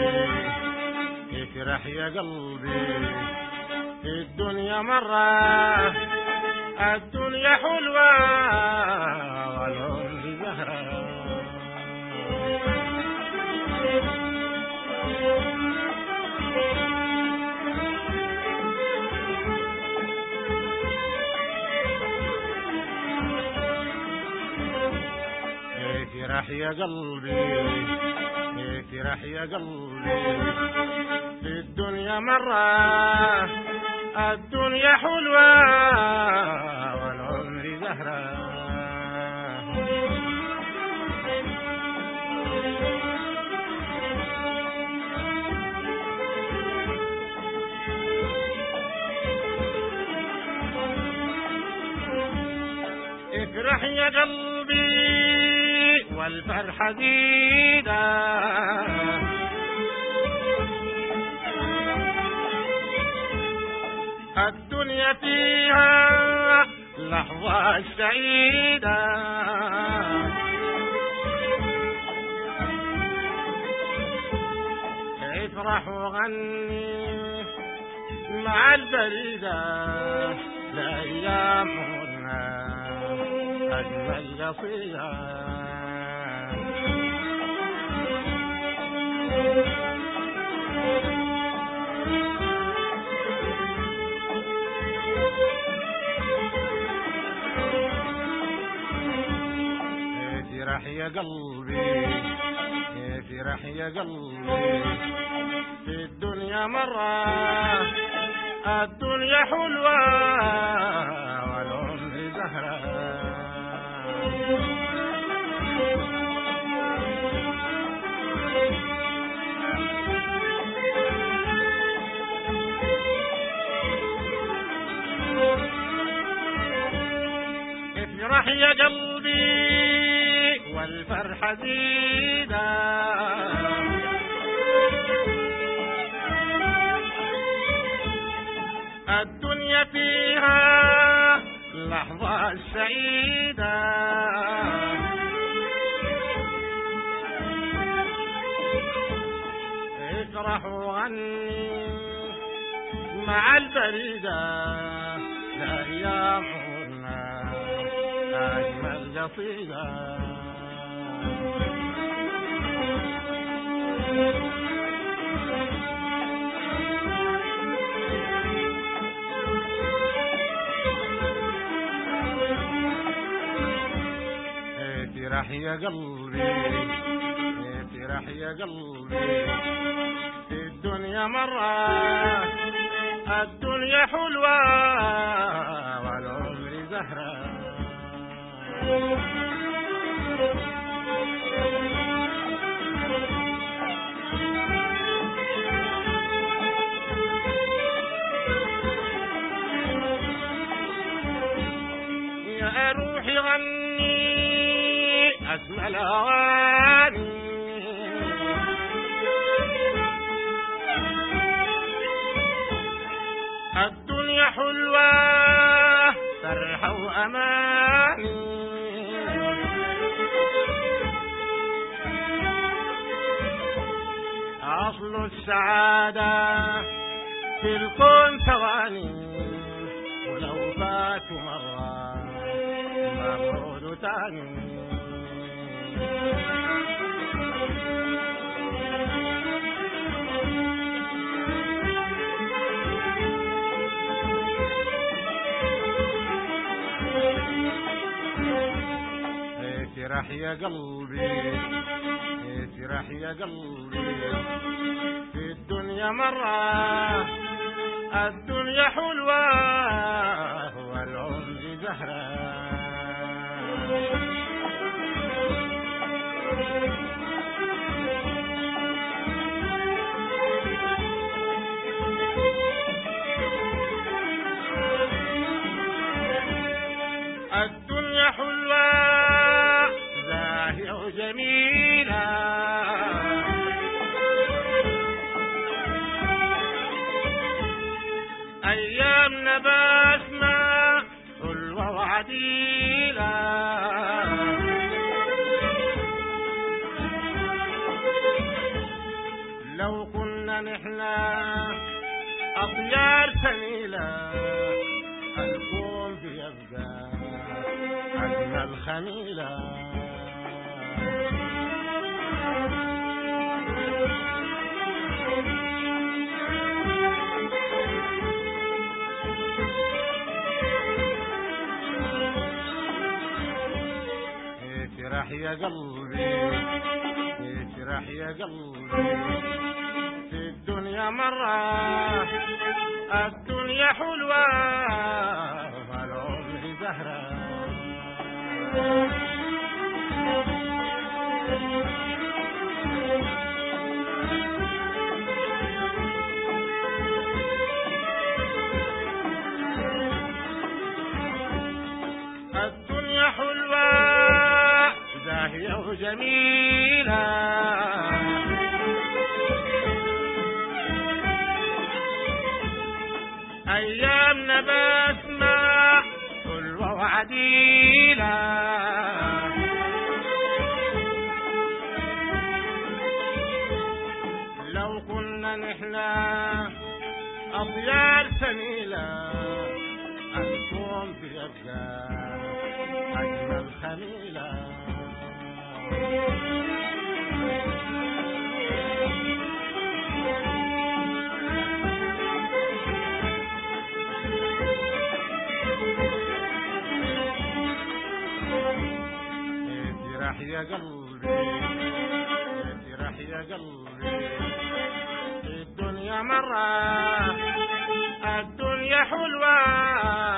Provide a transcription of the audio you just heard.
افرح يا قلبي الدنيا مرة الدنيا حلوة والعمر زهرة افرح يا قلبي افرح يا قلبي في الدنيا مرة الدنيا حلوة والعمر زهرة افرح يا قلبي والفرحة زيدة الدنيا فيها لحظة سعيدة افرح وغني مع البريدة لأيام عمرنا أجمل قصيدة افرح يا قلبي افرح يا قلبي في الدنيا مرة الدنيا حلوة والعمر زهرة افرح يا قلبي والفرحة زيدة الدنيا فيها لحظة سعيدة افرح وغني مع البريدة لأيام عمرنا أجمل قصيدة افرح يا قلبي افرح يا قلبي في الدنيا مرة الدنيا حلوة والعمر زهرة يا روحي غني أسمع الأغاني الدنيا حلوة فرحة وأماني أصل السعادة في الكون ثواني ولو فات مرة مبعود تاني افرح يا قلبي افرح يا قلبي في الدنيا مرة الدنيا حلوة والعمر زهرة الدنيا حلوة زاهية وجميلة أيامنا بسمة حلوة وعديلة لو كنا نحنا أطيار سميلة الكون بيبقى أجمل خميلة افرح يا قلبي افرح يا قلبي في الدنيا مرة الدنيا حلوة والعمر زهرة الدنيا حلوة زاهية وجميلة أيامنا بسمة حلوة وعديلة لو كنا نحنا أطيار سميلة الكون بيبقى أجمل خميلة افرح يا قلبي افرح يا قلبي الدنيا مرة الدنيا حلوة